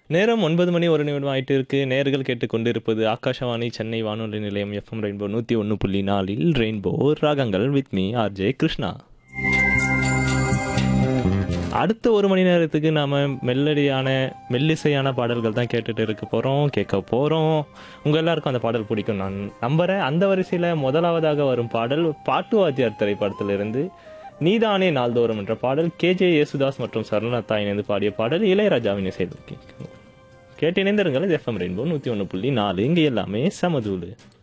நேரம் ஒன்பது மணி ஒரு நிமிடம் ஆயிட்டு இருக்கு நேர்கள் கேட்டுக்கொண்டிருப்பது ஆகாஷவாணி சென்னை வானொலி நிலையம் எஃப்எம் ரெயின்போ நூற்றி ஒன்று புள்ளி நாலில் ரெயின்போ ராகங்கள் வித் மீ ஆர்ஜே கிருஷ்ணா அடுத்த ஒரு மணி நேரத்துக்கு நாம் மெல்லடியான மெல்லிசையான பாடல்கள் தான் கேட்டுட்டு இருக்க போகிறோம் கேட்க போகிறோம் உங்கள் எல்லாருக்கும் அந்த பாடல் பிடிக்கும் நான் நம்புகிறேன் அந்த வரிசையில் முதலாவதாக வரும் பாடல் பாட்டு வாத்தியார் திரைப்படத்திலிருந்து நீதானே நாள்தோறும் என்ற பாடல் கேஜே யேசுதாஸ் மற்றும் சரளதா இணைந்து பாடிய பாடல் இளையராஜாவின் இசையில் கேட்டு இணைந்திருங்கள் இது எஃப்எம் ரெயின்போ நூற்றி ஒன்று புள்ளி நாலு இங்கே எல்லாமே சமதூளு